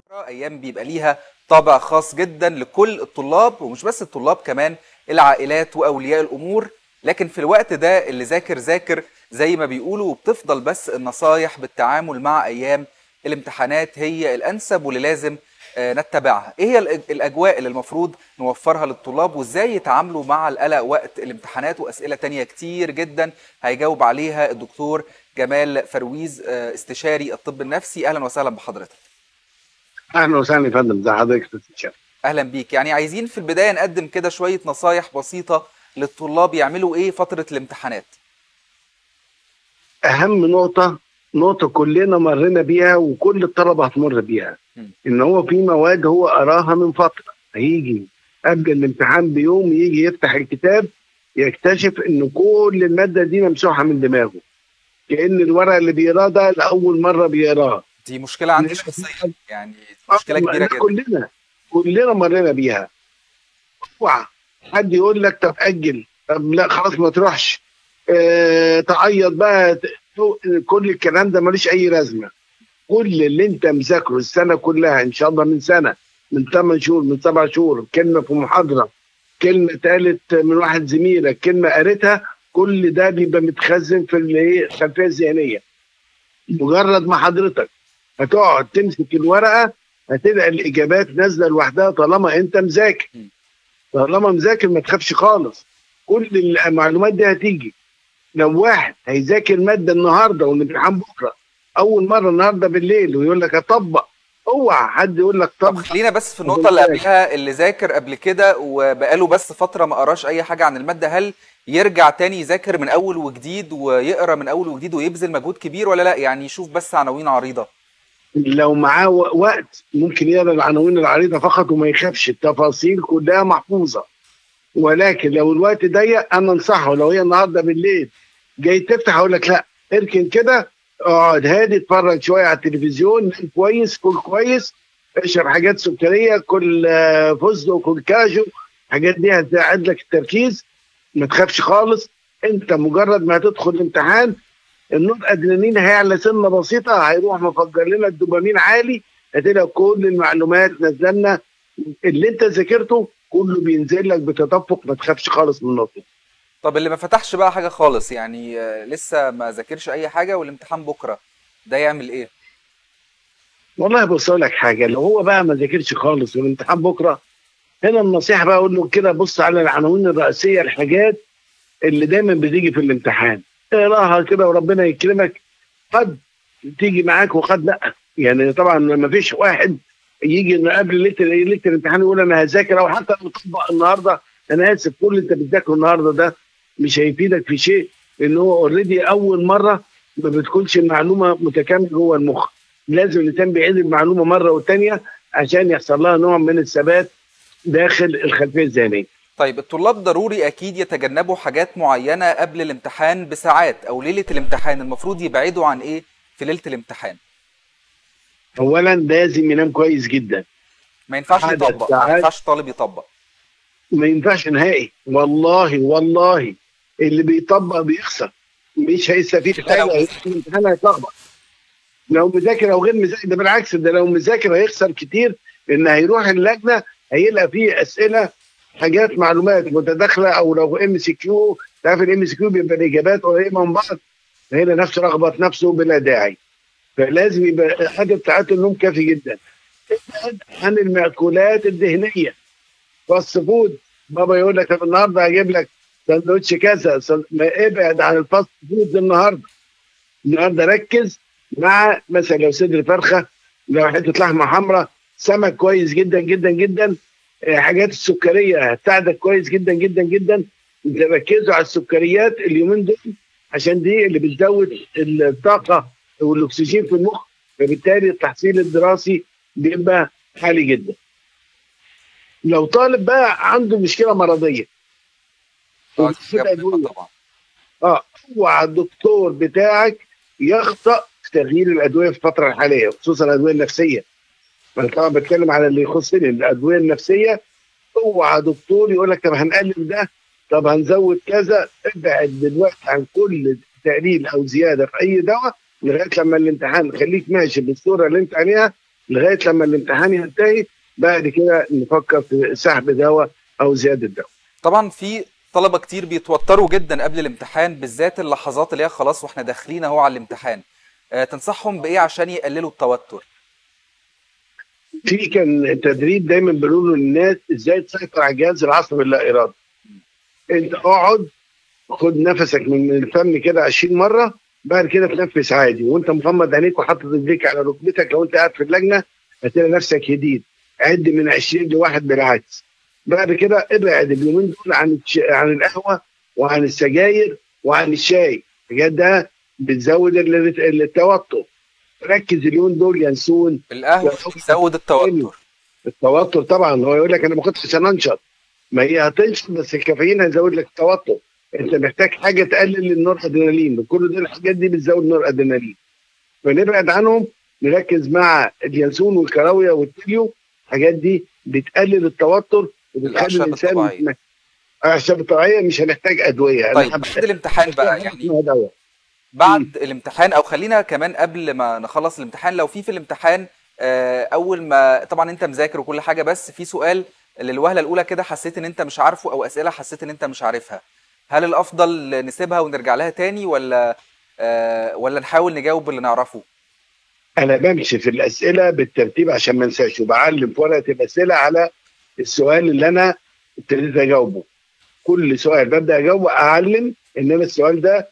ايام بيبقى ليها طابع خاص جدا لكل الطلاب ومش بس الطلاب كمان العائلات واولياء الامور لكن في الوقت ده اللي ذاكر ذاكر زي ما بيقولوا وبتفضل بس النصايح بالتعامل مع ايام الامتحانات هي الانسب واللي لازم آه، نتبعها ايه هي الأج- الاجواء اللي المفروض نوفرها للطلاب وازاي يتعاملوا مع القلق وقت الامتحانات واسئله تانية كتير جدا هيجاوب عليها الدكتور جمال فرويز آه، استشاري الطب النفسي اهلا وسهلا بحضرتك اهلا وسهلا يا فندم زي حضرتك تستشير اهلا بيك يعني عايزين في البدايه نقدم كده شويه نصايح بسيطه للطلاب يعملوا ايه فتره الامتحانات اهم نقطه نقطه كلنا مرينا بيها وكل الطلبه هتمر بيها م. ان هو في مواد هو قراها من فتره هيجي قبل الامتحان بيوم يجي يفتح الكتاب يكتشف ان كل الماده دي ممسوحه من دماغه كان الورق اللي بيقراه ده لاول مره بيقراه دي مشكله عندي للأسف. شخصيا يعني مشكله كبيره إحنا جدا كلنا كلنا مرينا بيها اوعى حد يقول لك طب اجل طب لا خلاص ما تروحش اه تعيط بقى ت- كل الكلام ده ملوش اي لازمه كل اللي انت مذاكره السنه كلها ان شاء الله من سنه من 8 شهور من 7 شهور كلمه في محاضره كلمه اتقالت من واحد زميلك كلمه قريتها كل ده بيبقى متخزن في الايه الخلفيه الذهنيه مجرد ما حضرتك هتقعد تمسك الورقه هتلاقي الاجابات نازله لوحدها طالما انت مذاكر م. طالما مذاكر ما تخافش خالص كل المعلومات دي هتيجي لو واحد هيذاكر ماده النهارده والامتحان بكره اول مره النهارده بالليل ويقول لك اطبق اوعى حد يقول لك طب طبق خلينا بس في النقطه اللي قبلها اللي ذاكر قبل كده وبقاله بس فتره ما قراش اي حاجه عن الماده هل يرجع تاني يذاكر من اول وجديد ويقرا من اول وجديد ويبذل مجهود كبير ولا لا يعني يشوف بس عناوين عريضه لو معاه و- وقت ممكن يقرا العناوين العريضه فقط وما يخافش التفاصيل كلها محفوظه ولكن لو الوقت ضيق انا انصحه لو هي النهارده بالليل جاي تفتح اقول لك لا اركن كده اقعد هادي اتفرج شويه على التلفزيون نام كويس كل كويس اشرب حاجات سكريه كل آه، فستق وكل كاجو الحاجات دي هتساعد لك التركيز ما تخافش خالص انت مجرد ما هتدخل الامتحان النور ادرينالين هيعلى سنه بسيطه هيروح مفجر لنا الدوبامين عالي هتلاقي كل المعلومات نازله لنا اللي انت ذاكرته كله بينزل لك بتدفق ما تخافش خالص من النقطه طب اللي ما فتحش بقى حاجه خالص يعني آه، لسه ما ذاكرش اي حاجه والامتحان بكره ده يعمل ايه والله بص اقول لك حاجه لو هو بقى ما ذاكرش خالص والامتحان بكره هنا النصيحه بقى اقول له كده بص على العناوين الرئيسيه الحاجات اللي دايما بتيجي في الامتحان اقراها كده وربنا يكرمك قد تيجي معاك وقد لا يعني طبعا ما فيش واحد يجي إنه قبل ليله ليله الامتحان يقول انا هذاكر او حتى لو طبق النهارده انا اسف كل اللي انت بتذاكره النهارده ده مش هيفيدك في شيء لان هو اوريدي اول مره ما بتكونش المعلومه متكامله جوه المخ لازم الانسان بيعيد المعلومه مره والثانيه عشان يحصل لها نوع من الثبات داخل الخلفيه الذهنيه طيب الطلاب ضروري اكيد يتجنبوا حاجات معينه قبل الامتحان بساعات او ليله الامتحان المفروض يبعدوا عن ايه في ليله الامتحان اولا لازم ينام كويس جدا ما ينفعش عدد يطبق ما ساعات. ينفعش طالب يطبق ما ينفعش نهائي والله والله اللي بيطبق بيخسر مش هيستفيد ده لو حاجه هيدخل الامتحان هيتلخبط لو مذاكر او غير مذاكر ده بالعكس ده لو مذاكر هيخسر كتير لان هيروح اللجنه هيلقى فيه اسئله حاجات معلومات متداخله او لو ام سي كيو تعرف الام سي كيو بيبقى الاجابات قريبه من بعض هنا نفسه رغبت نفسه بلا داعي فلازم يبقى عدد ساعات النوم كافي جدا ابعد عن المأكولات الدهنيه فاست فود بابا يقول لك طب النهارده هجيب لك سندوتش كذا سن- ما ابعد عن الفاست فود النهارده النهارده ركز مع مثلا لو صدر فرخه لو حته لحمه حمراء سمك كويس جدا جدا جدا آه، حاجات السكريه هتساعدك كويس جدا جدا جدا ركزوا على السكريات اليومين دول عشان دي اللي بتزود الطاقه والاكسجين في المخ فبالتالي التحصيل الدراسي بيبقى عالي جدا لو طالب بقى عنده مشكله مرضيه آه، وبياخد إجابة أدوية. طبعا اه اوعى الدكتور بتاعك يخطأ في تغيير الادويه في الفتره الحاليه خصوصا الادويه النفسيه انا طبعا بتكلم على اللي يخصني الادويه النفسيه اوعى دكتور يقول لك طب هنقلل ده طب هنزود كذا ابعد دلوقتي عن كل تقليل او زياده في اي دواء لغايه لما الامتحان خليك ماشي بالصوره اللي انت عليها لغايه لما الامتحان ينتهي بعد كده نفكر في سحب دواء او زياده دواء طبعا في طلبه كتير بيتوتروا جدا قبل الامتحان بالذات اللحظات اللي هي خلاص واحنا داخلين اهو على الامتحان آه، تنصحهم بايه عشان يقللوا التوتر في كان تدريب دايما بيقولوا للناس ازاي تسيطر على الجهاز العصبي اللا ارادي انت اقعد خد نفسك من الفم كده 20 مره بعد كده تنفس عادي وانت مغمض عينيك وحاطط رجليك على ركبتك لو انت قاعد في اللجنه هتلاقي نفسك هديد عد من 20 لواحد بالعكس بعد كده ابعد اليومين دول عن الش... عن القهوه وعن السجاير وعن الشاي الحاجات ده بتزود ال- التوتر ركز اليومين دول ينسون القهوه يا بتزود التوتر التوتر طبعا هو يقول لك انا ما كنتش عشان انشط ما هي هتنشط بس الكافيين هيزود لك التوتر انت محتاج حاجه تقلل النور ادرينالين كل دي الحاجات دي بتزود نور ادرينالين فنبعد عنهم نركز مع اليانسون والكراويه والتليو الحاجات دي بتقلل التوتر وبتخلي الأعشاب الانسان الطبيعية. اعشاب الطبيعيه مش هنحتاج ادويه طيب أنا بعد الامتحان بقى يعني اسمها دواء بعد الامتحان او خلينا كمان قبل ما نخلص الامتحان لو في في الامتحان آه، اول ما طبعا انت مذاكر وكل حاجه بس في سؤال للوهله الاولى كده حسيت ان انت مش عارفه او اسئله حسيت ان انت مش عارفها هل الافضل نسيبها ونرجع لها تاني ولا آه، ولا نحاول نجاوب اللي نعرفه انا بمشي في الاسئله بالترتيب عشان ما انساش وبعلم في ورقه الاسئله على السؤال اللي انا ابتديت اجاوبه كل سؤال ببدا اجاوبه اعلم ان انا السؤال ده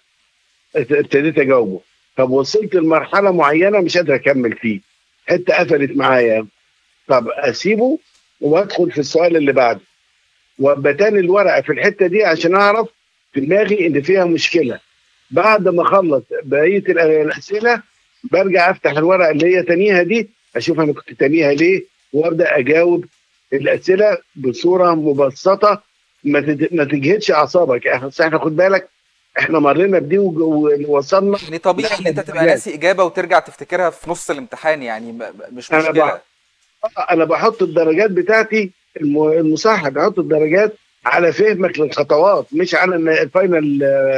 ابتديت اجاوبه طب وصلت لمرحله معينه مش قادر اكمل فيه حته قفلت معايا طب اسيبه وادخل في السؤال اللي بعده وابقى تاني الورقه في الحته دي عشان اعرف في دماغي ان فيها مشكله بعد ما اخلص بقيه الأ- الاسئله برجع افتح الورقه اللي هي تانيها دي اشوف انا كنت تانيها ليه وابدا اجاوب الاسئله بصوره مبسطه ما تد- ما تجهدش اعصابك احنا احنا خد بالك احنا مرينا بدي وج- ووصلنا يعني طبيعي ان انت تبقى ناسي اجابه وترجع تفتكرها في نص الامتحان يعني م- م- مش أنا مشكله بقى- انا بحط الدرجات بتاعتي الم- المصحح بيحط الدرجات على فهمك للخطوات مش على الن- الفاينل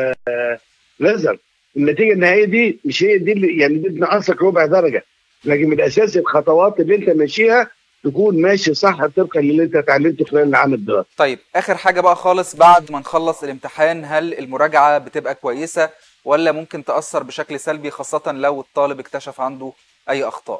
ريزلت النتيجه النهائيه دي مش هي دي اللي يعني دي بتنقصك ربع درجه لكن من الاساس الخطوات اللي انت ماشيها تكون ماشي صح طبقا للي انت اتعلمته خلال العام الدراسي طيب اخر حاجه بقى خالص بعد ما نخلص الامتحان هل المراجعه بتبقى كويسه ولا ممكن تاثر بشكل سلبي خاصه لو الطالب اكتشف عنده اي اخطاء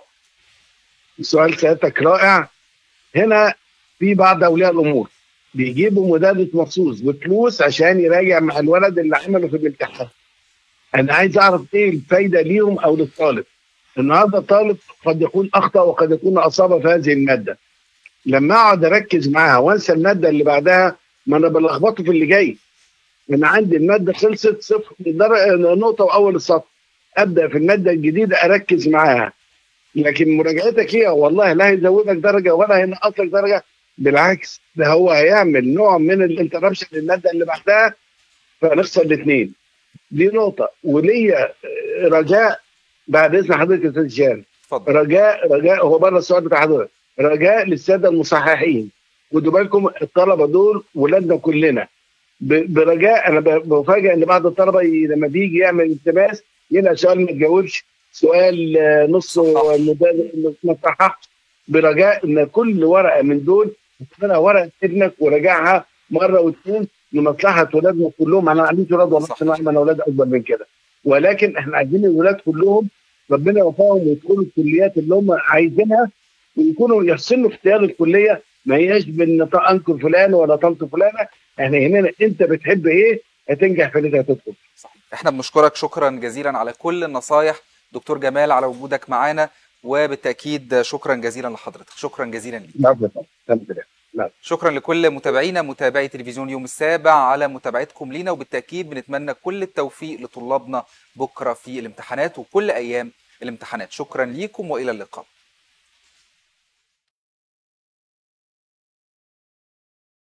سؤال سيادتك رائع هنا في بعض اولياء الامور بيجيبوا مدرس مخصوص بفلوس عشان يراجع مع الولد اللي عمله في الامتحان انا عايز اعرف ايه الفايده ليهم او للطالب النهارده الطالب قد يكون اخطا وقد يكون اصاب في هذه الماده لما اقعد اركز معاها وانسى الماده اللي بعدها ما انا بلخبطه في اللي جاي انا عندي الماده خلصت صفر در- نقطه واول السطر ابدا في الماده الجديده اركز معاها لكن مراجعتك هي والله لا هيزودك درجه ولا هينقص لك درجه بالعكس ده هو هيعمل نوع من الانتربشن للماده اللي بعدها فنخسر الاثنين دي نقطه وليا آه، رجاء بعد اذن حضرتك يا استاذ جان اتفضل رجاء رجاء هو بره السؤال بتاع حضرتك رجاء للساده المصححين خدوا بالكم الطلبه دول ولادنا كلنا ب- برجاء انا ب- بفاجئ ان بعض الطلبه ي- لما بيجي يعمل التماس يلقى سؤال ما تجاوبش سؤال آه، نصه المدرس ما صححش برجاء ان كل ورقه من دول تبقى ورقه ابنك وراجعها مره واثنين لمصلحه ولادنا كلهم انا ما عنديش ولاد والله صح. انا عندي اولاد اكبر من كده ولكن احنا عايزين الولاد كلهم ربنا يوفقهم ويدخلوا الكليات اللي هم عايزينها ويكونوا يحسنوا اختيار الكليه ما هياش بان انكر فلان ولا طنط فلانه احنا هنا انت بتحب ايه هتنجح في اللي انت هتدخل صحيح. احنا بنشكرك شكرا جزيلا على كل النصايح دكتور جمال على وجودك معانا وبالتاكيد شكرا جزيلا لحضرتك شكرا جزيلا ليك نعم الحمد لله شكرا لكل متابعينا متابعي تلفزيون يوم السابع على متابعتكم لينا وبالتاكيد بنتمنى كل التوفيق لطلابنا بكره في الامتحانات وكل ايام الامتحانات شكرا ليكم والى اللقاء